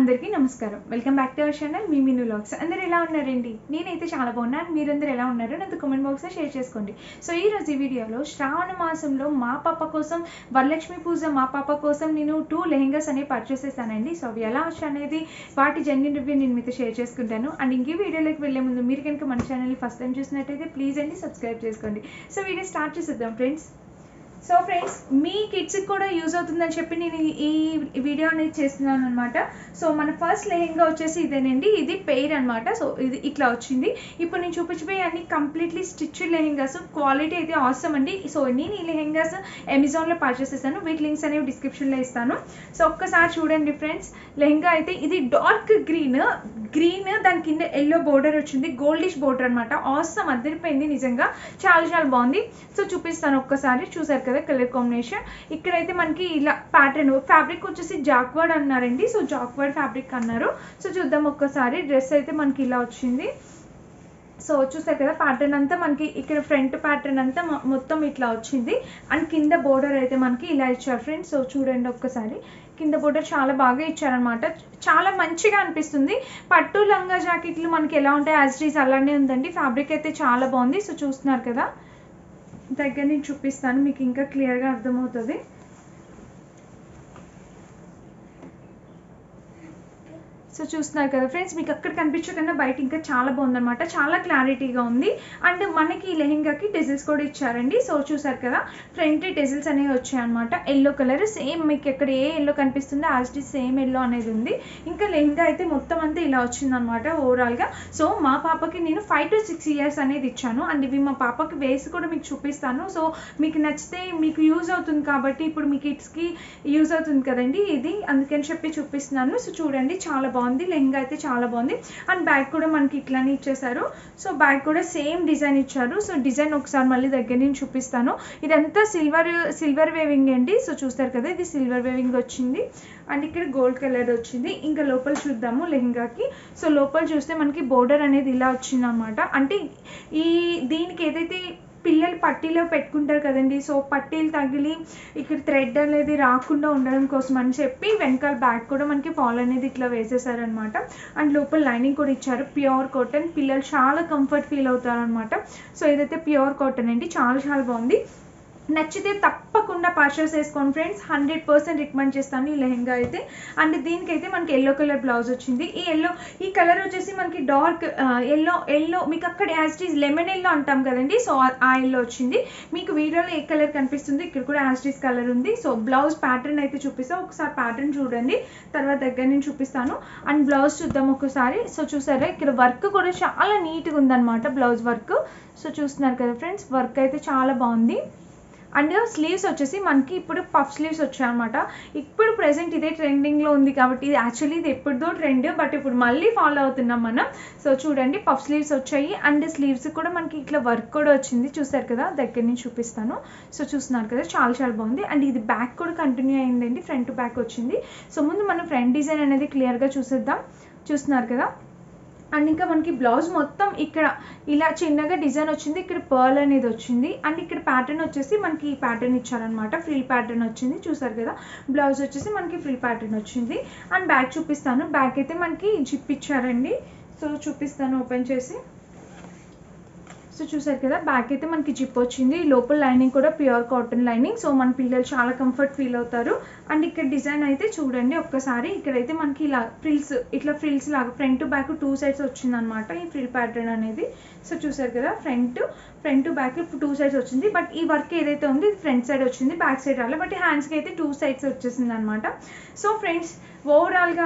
అందరికీ నమస్కారం welcome back to our channel మీ మిను లాగ్స్ అందరు ఎలా ఉన్నారండి నేనైతే చాలా బాగున్నాను మీరందరూ ఎలా ఉన్నారో నాతో కామెంట్ బాక్స్లో షేర్ చేసుకోండి సో ఈ రోజు ఈ వీడియోలో శ్రావణ మాసంలో మా పాప కోసం వరలక్ష్మి పూజ మా పాప కోసం నేను టూ లెహెంగాస్ అనేవి పర్చేస్ చేశానండి సో అవి ఎలా వచ్చాయి అనేది వాటి జెన్యున్ రివ్యూ నేను మీతో షేర్ చేసుకుంటాను అండ్ ఇంకే వీడియోలోకి వెళ్ళే ముందు మీరు కనుక మన ఛానల్ని ఫస్ట్ టైం చూసినట్టయితే ప్లీజ్ అండి సబ్స్క్రైబ్ చేసుకోండి సో వీడియో స్టార్ట్ చేసేద్దాం ఫ్రెండ్స్ సో ఫ్రెండ్స్ మీ కిడ్స్కి కూడా యూజ్ అవుతుందని చెప్పి నేను ఈ ఈ వీడియో అనేది చేస్తున్నాను అనమాట సో మన ఫస్ట్ లెహెంగా వచ్చేసి ఇదేనండి ఇది పెయిర్ అనమాట సో ఇది ఇట్లా వచ్చింది ఇప్పుడు నేను చూపించిపోయి అన్ని కంప్లీట్లీ స్టిచ్ లెహెంగాస్ క్వాలిటీ అయితే అవసరం అండి సో నేను ఈ లెహెంగాస్ అమెజాన్లో పర్చేస్ చేశాను వీటి లింక్స్ అనేవి డిస్క్రిప్షన్లో ఇస్తాను సో ఒక్కసారి చూడండి ఫ్రెండ్స్ లెహెంగా అయితే ఇది డార్క్ గ్రీన్ గ్రీన్ దాని కింద ఎల్లో బోర్డర్ వచ్చింది గోల్డిష్ బోర్డర్ అనమాట ఆసమ్ అదిరిపోయింది నిజంగా చాలా చాలా బాగుంది సో చూపిస్తాను ఒక్కసారి చూసారు కదా కలర్ కాంబినేషన్ ఇక్కడైతే మనకి ఇలా ప్యాటర్న్ ఫ్యాబ్రిక్ వచ్చేసి జాక్వర్డ్ అన్నారండి సో జాక్వర్డ్ ఫ్యాబ్రిక్ అన్నారు సో చూద్దాం ఒక్కసారి డ్రెస్ అయితే మనకి ఇలా వచ్చింది సో చూసారు కదా ప్యాటర్న్ అంతా మనకి ఇక్కడ ఫ్రంట్ ప్యాటర్న్ అంతా మొ- మొత్తం ఇట్లా వచ్చింది అండ్ కింద బోర్డర్ అయితే మనకి ఇలా ఇచ్చారు ఫ్రెండ్స్ సో చూడండి ఒక్కసారి కింద బోర్డర్ చాలా బాగా ఇచ్చారనమాట చాలా మంచిగా అనిపిస్తుంది పట్టు లంగా జాకెట్లు మనకి ఎలా ఉంటాయి యాజ్ డీస్ అలానే ఉందండి ఫ్యాబ్రిక్ అయితే చాలా బాగుంది సో చూస్తున్నారు కదా దగ్గర నుంచి చూపిస్తాను మీకు ఇంకా క్లియర్గా అర్థమవుతుంది సో చూస్తున్నారు కదా ఫ్రెండ్స్ మీకు అక్కడ కనిపించకుండా బయట ఇంకా చాలా బాగుందన్నమాట చాలా క్లారిటీగా ఉంది అండ్ మనకి ఈ లెహెంగాకి డెజిల్స్ కూడా ఇచ్చారండి సో చూసారు కదా ఫ్రంట్ డెజిల్స్ అనేవి వచ్చాయన్నమాట ఎల్లో కలర్ సేమ్ మీకు ఎక్కడ ఏ ఎల్లో కనిపిస్తుందో యాజ్ డి సేమ్ ఎల్లో అనేది ఉంది ఇంకా లెహెంగా అయితే మొత్తం అంతా ఇలా వచ్చిందనమాట ఓవరాల్గా సో మా పాపకి నేను ఫైవ్ టు సిక్స్ ఇయర్స్ అనేది ఇచ్చాను అండ్ ఇవి మా పాపకి వేసి కూడా మీకు చూపిస్తాను సో మీకు నచ్చితే మీకు యూజ్ అవుతుంది కాబట్టి ఇప్పుడు మీ కిడ్స్కి యూజ్ అవుతుంది కదండి ఇది అందుకని చెప్పి చూపిస్తున్నాను సో చూడండి చాలా బాగుంది లెహంగా అయితే చాలా బాగుంది అండ్ బ్యాగ్ కూడా మనకి ఇట్లానే ఇచ్చేసారు సో బ్యాగ్ కూడా సేమ్ డిజైన్ ఇచ్చారు సో డిజైన్ ఒకసారి మళ్ళీ దగ్గర నుంచి చూపిస్తాను ఇదంతా సిల్వర్ సిల్వర్ వేవింగ్ అండి సో చూస్తారు కదా ఇది సిల్వర్ వేవింగ్ వచ్చింది అండ్ ఇక్కడ గోల్డ్ కలర్ వచ్చింది ఇంకా లోపల చూద్దాము లెహంగాకి సో లోపల చూస్తే మనకి బోర్డర్ అనేది ఇలా వచ్చింది అనమాట అంటే ఈ దీనికి ఏదైతే పిల్లలు పట్టీలో పెట్టుకుంటారు కదండి సో పట్టీలు తగిలి ఇక్కడ థ్రెడ్ అనేది రాకుండా ఉండడం కోసం అని చెప్పి వెనకాల బ్యాగ్ కూడా మనకి ఫాల్ అనేది ఇట్లా వేసేసారనమాట అండ్ లోపల లైనింగ్ కూడా ఇచ్చారు ప్యూర్ కాటన్ పిల్లలు చాలా కంఫర్ట్ ఫీల్ అవుతారనమాట సో ఇదైతే ప్యూర్ కాటన్ అండి చాలా చాలా బాగుంది నచ్చితే తప్పకుండా పర్చేస్ చేసుకోండి ఫ్రెండ్స్ హండ్రెడ్ పర్సెంట్ రికమెండ్ చేస్తాను ఈ లెహెంగా అయితే అండ్ దీనికైతే మనకి ఎల్లో కలర్ బ్లౌజ్ వచ్చింది ఈ ఎల్లో ఈ కలర్ వచ్చేసి మనకి డార్క్ ఎల్లో ఎల్లో మీకు అక్కడ యాజ్ ఈజ్ లెమన్ ఎల్లో అంటాం కదండి సో ఆ ఎల్లో వచ్చింది మీకు వీడియోలో ఏ కలర్ కనిపిస్తుంది ఇక్కడ కూడా యాజ్ ఈజ్ కలర్ ఉంది సో బ్లౌజ్ ప్యాటర్న్ అయితే చూపిస్తాం ఒకసారి ప్యాటర్న్ చూడండి తర్వాత దగ్గర నుంచి చూపిస్తాను అండ్ బ్లౌజ్ చూద్దాం ఒకసారి సో చూసారా ఇక్కడ వర్క్ కూడా చాలా నీట్గా ఉందన్నమాట బ్లౌజ్ వర్క్ సో చూస్తున్నారు కదా ఫ్రెండ్స్ వర్క్ అయితే చాలా బాగుంది అండ్ స్లీవ్స్ వచ్చేసి మనకి ఇప్పుడు పఫ్ స్లీవ్స్ వచ్చాయన్నమాట ఇప్పుడు ప్రెసెంట్ ఇదే ట్రెండింగ్లో ఉంది కాబట్టి ఇది యాక్చువల్లీ ఇది ఎప్పుడుదో ట్రెండ్ బట్ ఇప్పుడు మళ్ళీ ఫాలో అవుతున్నాం మనం సో చూడండి పఫ్ స్లీవ్స్ వచ్చాయి అండ్ స్లీవ్స్ కూడా మనకి ఇట్లా వర్క్ కూడా వచ్చింది చూసారు కదా దగ్గర నుంచి చూపిస్తాను సో చూస్తున్నారు కదా చాలా చాలా బాగుంది అండ్ ఇది బ్యాక్ కూడా కంటిన్యూ అయిందండి ఫ్రంట్ బ్యాక్ వచ్చింది సో ముందు మనం ఫ్రంట్ డిజైన్ అనేది క్లియర్గా చూసేద్దాం చూస్తున్నారు కదా అండ్ ఇంకా మనకి బ్లౌజ్ మొత్తం ఇక్కడ ఇలా చిన్నగా డిజైన్ వచ్చింది ఇక్కడ పర్ల్ అనేది వచ్చింది అండ్ ఇక్కడ ప్యాటర్న్ వచ్చేసి మనకి ఈ ప్యాటర్న్ ఇచ్చారనమాట ఫ్రిల్ ప్యాటర్న్ వచ్చింది చూసారు కదా బ్లౌజ్ వచ్చేసి మనకి ఫ్రిల్ ప్యాటర్న్ వచ్చింది అండ్ బ్యాక్ చూపిస్తాను బ్యాక్ అయితే మనకి జిప్ ఇచ్చారండి సో చూపిస్తాను ఓపెన్ చేసి సో చూసారు కదా బ్యాక్ అయితే మనకి జిప్ వచ్చింది లోపల లైనింగ్ కూడా ప్యూర్ కాటన్ లైనింగ్ సో మన పిల్లలు చాలా కంఫర్ట్ ఫీల్ అవుతారు అండ్ ఇక్కడ డిజైన్ అయితే చూడండి ఒక్కసారి ఇక్కడైతే మనకి ఇలా ఫ్రిల్స్ ఇట్లా ఫ్రిల్స్ లాగా ఫ్రంట్ బ్యాక్ టూ సైడ్స్ వచ్చింది అనమాట ఈ ఫ్రిల్ ప్యాటర్న్ అనేది సో చూసారు కదా front front back two sides వచ్చింది బట్ ఈ వర్క్ ఏదైతే ఉంది ఇది ఫ్రంట్ సైడ్ వచ్చింది బ్యాక్ సైడ్ రాలే బట్ హ్యాండ్స్కి అయితే టూ సైడ్స్ వచ్చేసింది అనమాట సో ఫ్రెండ్స్ ఓవరాల్గా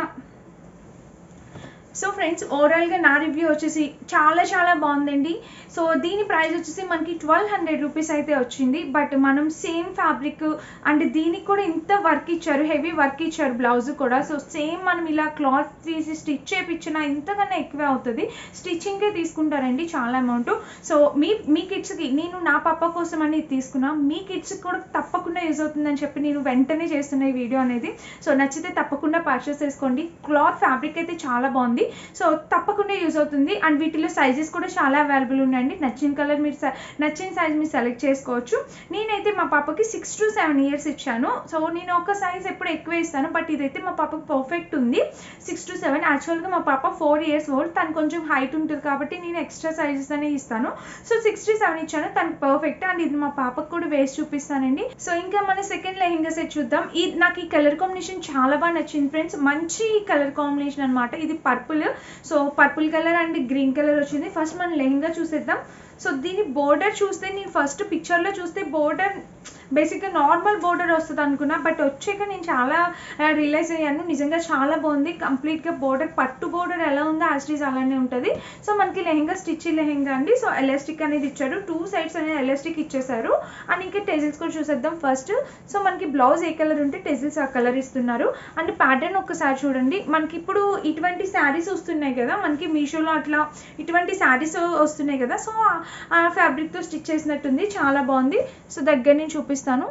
సో ఫ్రెండ్స్ ఓవరాల్గా నా రివ్యూ వచ్చేసి చాలా చాలా బాగుందండి సో దీని ప్రైస్ వచ్చేసి మనకి ట్వెల్వ్ హండ్రెడ్ రూపీస్ అయితే వచ్చింది బట్ మనం సేమ్ ఫ్యాబ్రిక్ అండ్ దీనికి కూడా ఇంత వర్క్ ఇచ్చారు హెవీ వర్క్ ఇచ్చారు బ్లౌజ్ కూడా సో సేమ్ మనం ఇలా క్లాత్ తీసి స్టిచ్ చేయించినా ఇంతకన్నా ఎక్కువే అవుతుంది స్టిచ్చింగ్కే తీసుకుంటారండి చాలా అమౌంట్ సో మీ మీ కిడ్స్కి నేను నా పాప కోసం అని ఇది తీసుకున్నా మీ కిడ్స్కి కూడా తప్పకుండా యూజ్ అవుతుందని చెప్పి నేను వెంటనే చేస్తున్న ఈ వీడియో అనేది సో నచ్చితే తప్పకుండా పర్చేస్ చేసుకోండి క్లాత్ ఫ్యాబ్రిక్ అయితే చాలా బాగుంది సో తప్పకుండా యూజ్ అవుతుంది అండ్ వీటిలో సైజెస్ కూడా చాలా అవైలబుల్ ఉన్నాయండి నచ్చిన కలర్ మీరు సె- నచ్చిన సైజ్ మీరు సెలెక్ట్ చేసుకోవచ్చు నేనైతే మా పాపకి సిక్స్ టు సెవెన్ ఇయర్స్ ఇచ్చాను సో నేను ఒక సైజ్ ఎప్పుడు ఎక్కువ ఇస్తాను బట్ ఇదైతే మా పాపకి పర్ఫెక్ట్ ఉంది సిక్స్ టు సెవెన్ యాక్చువల్గా మా పాప ఫోర్ ఇయర్స్ ఓల్డ్ తను కొంచెం హైట్ ఉంటుంది కాబట్టి నేను ఎక్స్ట్రా సైజెస్ అనే ఇస్తాను సో సిక్స్ టు సెవెన్ ఇచ్చాను తనకి పర్ఫెక్ట్ అండ్ ఇది మా పాపకు కూడా వేసి చూపిస్తానండి సో ఇంకా మన సెకండ్ లెహెంగా సెట్ చూద్దాం ఈ నాకు ఈ కలర్ కాంబినేషన్ చాలా బాగా నచ్చింది ఫ్రెండ్స్ మంచి కలర్ కాంబినేషన్ అన్నమాట ఇది purple so purple colour and green colour వచ్చింది ఫస్ట్ మనం లెహెంగా చూసేద్దాం సో దీని బోర్డర్ చూస్తే నేను ఫస్ట్ పిక్చర్లో చూస్తే బోర్డర్ బేసిక్గా నార్మల్ బోర్డర్ వస్తుంది అనుకున్నా బట్ వచ్చాక నేను చాలా రియలైజ్ అయ్యాను నిజంగా చాలా బాగుంది కంప్లీట్గా బోర్డర్ పట్టు బోర్డర్ ఎలా ఉందో యాస్టీస్ అలానే ఉంటుంది సో మనకి లెహెంగా స్టిచ్ లెహెంగా అండి సో ఎలాస్టిక్ అనేది ఇచ్చారు టూ సైడ్స్ అనేది ఎలాస్టిక్ ఇచ్చేసారు అండ్ ఇంకా టెజిల్స్ కూడా చూసేద్దాం ఫస్ట్ సో మనకి బ్లౌజ్ ఏ కలర్ ఉంటే టెజిల్స్ ఆ కలర్ ఇస్తున్నారు అండ్ ప్యాటర్న్ ఒక్కసారి చూడండి మనకి ఇప్పుడు ఇటువంటి శారీస్ వస్తున్నాయి కదా మనకి మీషోలో అట్లా ఇటువంటి శారీస్ వస్తున్నాయి కదా సో ఆ ఫ్యాబ్రిక్తో స్టిచ్ చేసినట్టుంది చాలా బాగుంది సో దగ్గర నేను చూపిస్తాను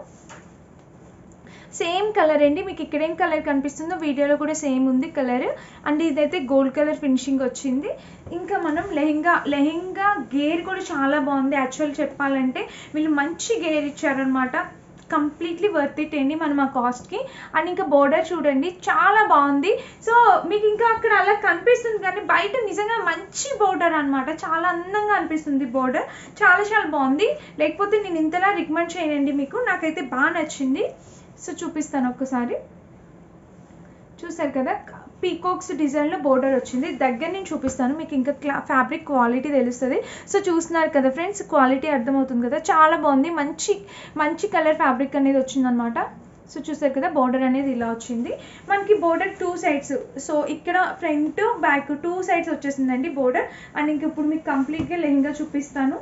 సేమ్ కలర్ అండి మీకు ఇక్కడ ఏం కలర్ కనిపిస్తుందో వీడియోలో కూడా సేమ్ ఉంది కలర్ అండ్ ఇదైతే గోల్డ్ కలర్ ఫినిషింగ్ వచ్చింది ఇంకా మనం లెహెంగా లెహెంగా గేర్ కూడా చాలా బాగుంది యాక్చువల్ చెప్పాలంటే వీళ్ళు మంచి గేర్ ఇచ్చారనమాట కంప్లీట్లీ వర్త్ ఇట్ అండి మనం ఆ కాస్ట్కి అండ్ ఇంకా బోర్డర్ చూడండి చాలా బాగుంది సో మీకు ఇంకా అక్కడ అలా కనిపిస్తుంది కానీ బయట నిజంగా మంచి బోర్డర్ అన్నమాట చాలా అందంగా అనిపిస్తుంది బోర్డర్ చాలా చాలా బాగుంది లేకపోతే నేను ఇంతలా రికమెండ్ చేయనండి మీకు నాకైతే బాగా నచ్చింది సో చూపిస్తాను ఒక్కసారి చూసారు కదా పీకాక్స్ డిజైన్లో బోర్డర్ వచ్చింది దగ్గర నేను చూపిస్తాను మీకు ఇంకా క్లా ఫ్యాబ్రిక్ క్వాలిటీ తెలుస్తుంది సో చూస్తున్నారు కదా ఫ్రెండ్స్ క్వాలిటీ అర్థమవుతుంది కదా చాలా బాగుంది మంచి మంచి కలర్ ఫ్యాబ్రిక్ అనేది వచ్చిందనమాట సో చూసారు కదా బోర్డర్ అనేది ఇలా వచ్చింది మనకి బోర్డర్ టూ సైడ్స్ సో ఇక్కడ ఫ్రంట్ బ్యాక్ టూ సైడ్స్ వచ్చేసిందండి బోర్డర్ అండ్ ఇంక ఇప్పుడు మీకు కంప్లీట్గా లెహంగా చూపిస్తాను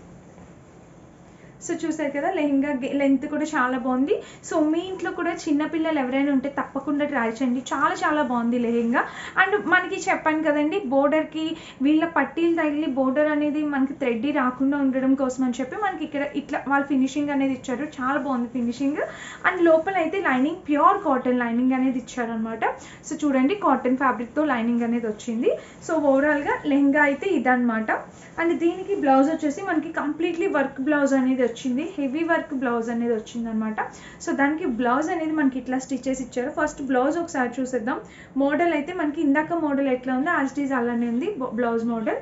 సో చూసారు కదా లెహంగా లెంత్ కూడా చాలా బాగుంది సో మీ ఇంట్లో కూడా చిన్న పిల్లలు ఎవరైనా ఉంటే తప్పకుండా ట్రై చేయండి చాలా చాలా బాగుంది లెహంగా అండ్ మనకి చెప్పాను కదండి బోర్డర్కి వీళ్ళ పట్టీలు తగిలి బోర్డర్ అనేది మనకి థ్రెడ్ రాకుండా ఉండడం కోసం అని చెప్పి మనకి ఇక్కడ ఇట్లా వాళ్ళ ఫినిషింగ్ అనేది ఇచ్చారు చాలా బాగుంది ఫినిషింగ్ అండ్ లోపల అయితే లైనింగ్ ప్యూర్ కాటన్ లైనింగ్ అనేది ఇచ్చారనమాట సో చూడండి కాటన్ ఫ్యాబ్రిక్తో లైనింగ్ అనేది వచ్చింది సో ఓవరాల్గా లెహంగా అయితే ఇదనమాట అండ్ దీనికి బ్లౌజ్ వచ్చేసి మనకి కంప్లీట్లీ వర్క్ బ్లౌజ్ అనేది వచ్చింది హెవీ వర్క్ బ్లౌజ్ అనేది వచ్చింది అనమాట సో దానికి బ్లౌజ్ అనేది మనకి ఇట్లా స్టిచ్ చేసి ఇచ్చారు ఫస్ట్ బ్లౌజ్ ఒకసారి చూసేద్దాం మోడల్ అయితే మనకి ఇందాక మోడల్ ఎట్లా ఉందో యాజ్ ఇట్ ఈజ్ అలానే ఉంది బ్లౌజ్ మోడల్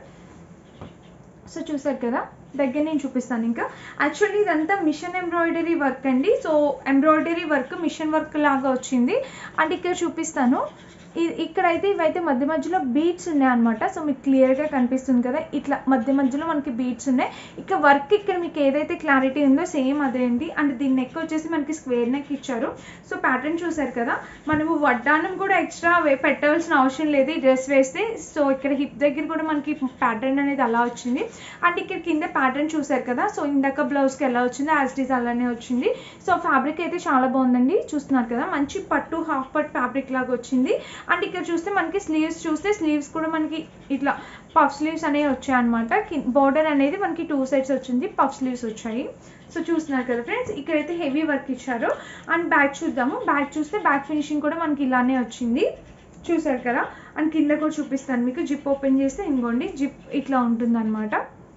సో చూసారు కదా దగ్గర నేను చూపిస్తాను ఇంకా యాక్చువల్లీ ఇదంతా మిషన్ ఎంబ్రాయిడరీ వర్క్ అండి so embroidery work machine work లాగా వచ్చింది అండ్ ఇక్కడ చూపిస్తాను ఇ- ఇక్కడైతే ఇవైతే మధ్య మధ్యలో బీట్స్ ఉన్నాయి అనమాట సో మీకు క్లియర్గా కనిపిస్తుంది కదా ఇట్లా మధ్య మధ్యలో మనకి బీట్స్ ఉన్నాయి ఇక వర్క్ ఇక్కడ మీకు ఏదైతే క్లారిటీ ఉందో సేమ్ అదే ఉంది అండ్ దీని నెక్ వచ్చేసి మనకి స్క్వేర్ నెక్ ఇచ్చారు సో ప్యాటర్న్ చూసారు కదా మనము వడ్డానం కూడా ఎక్స్ట్రా పెట్టవలసిన అవసరం లేదు ఈ డ్రెస్ వేస్తే సో ఇక్కడ హిప్ దగ్గర కూడా మనకి ప్యాటర్న్ అనేది అలా వచ్చింది అండ్ ఇక్కడ కింద ప్యాటర్న్ చూసారు కదా సో ఇందాక బ్లౌజ్కి ఎలా వచ్చిందో యాజ్ ఇట్ ఈస్ అలానే వచ్చింది సో ఫ్యాబ్రిక్ అయితే చాలా బాగుందండి చూస్తున్నారు కదా మంచి పట్టు హాఫ్ పట్ ఫ్యాబ్రిక్ లాగా వచ్చింది అండ్ ఇక్కడ చూస్తే మనకి స్లీవ్స్ చూస్తే స్లీవ్స్ కూడా మనకి ఇట్లా పఫ్ స్లీవ్స్ అనేవి వచ్చాయి అనమాట బోర్డర్ అనేది మనకి టూ సైడ్స్ వచ్చింది పఫ్ స్లీవ్స్ వచ్చాయి సో చూస్తున్నారు కదా ఫ్రెండ్స్ ఇక్కడైతే హెవీ వర్క్ ఇచ్చారు అండ్ బ్యాక్ చూద్దాము బ్యాక్ చూస్తే బ్యాక్ ఫినిషింగ్ కూడా మనకి ఇలానే వచ్చింది చూసారు కదా అండ్ కింద కూడా చూపిస్తాను మీకు జిప్ ఓపెన్ చేస్తే ఇంకోండి జిప్ ఇట్లా ఉంటుంది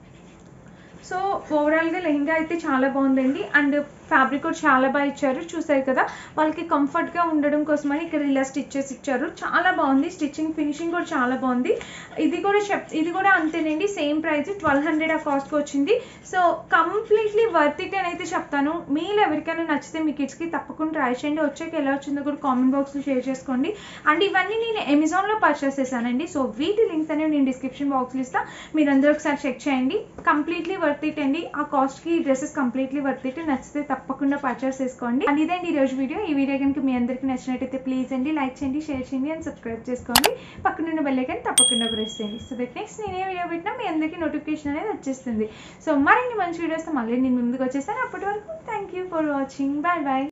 సో ఓవరాల్గా లెహంగా అయితే చాలా బాగుందండి అండ్ ఫ్యాబ్రిక్ కూడా చాలా బాగా ఇచ్చారు చూసారు కదా వాళ్ళకి కంఫర్ట్గా ఉండడం కోసమని ఇక్కడ ఇలా స్టిచ్చెస్ ఇచ్చారు చాలా బాగుంది స్టిచ్చింగ్ ఫినిషింగ్ కూడా చాలా బాగుంది ఇది కూడా చెప్ ఇది కూడా అంతేనండి సేమ్ ప్రైస్ ట్వెల్వ్ హండ్రెడ్ ఆ కాస్ట్కి వచ్చింది సో కంప్లీట్లీ వర్త్ ఇట్ అని అయితే చెప్తాను మీలో ఎవరికైనా నచ్చితే మీ కిడ్స్కి తప్పకుండా ట్రై చేయండి వచ్చాక ఎలా వచ్చిందో కూడా కామెంట్ బాక్స్లో షేర్ చేసుకోండి అండ్ ఇవన్నీ నేను అమెజాన్లో పర్చేస్ చేశానండి సో వీటి లింక్స్ అనేవి నేను డిస్క్రిప్షన్ బాక్స్లో ఇస్తాను మీరు అందరూ ఒకసారి చెక్ చేయండి కంప్లీట్లీ వర్త్ ఇట్ అండి ఆ కాస్ట్కి డ్రెస్సెస్ కంప్లీట్లీ వర్త్ ఇట్ నచ్చితే తప్పకుండా పర్చేస్ చేసుకోండి అండ్ ఇదండి ఈ రోజు వీడియో ఈ వీడియో కనుక మీ అందరికీ నచ్చినట్టయితే ప్లీజ్ అండి లైక్ చేయండి షేర్ చేయండి అండ్ సబ్స్క్రైబ్ చేసుకోండి పక్కనున్న బెల్ ఐకాన్ తప్పకుండా ప్రెస్ చేయండి సో దట్ నెక్స్ట్ నేను ఏ వీడియో పెట్టినా మీ అందరికీ నోటిఫికేషన్ అనేది వచ్చేస్తుంది సో మరిన్ని మంచి వీడియోస్ మళ్ళీ నేను ముందుకు వచ్చేస్తాను అప్పటి వరకు thank you for watching bye bye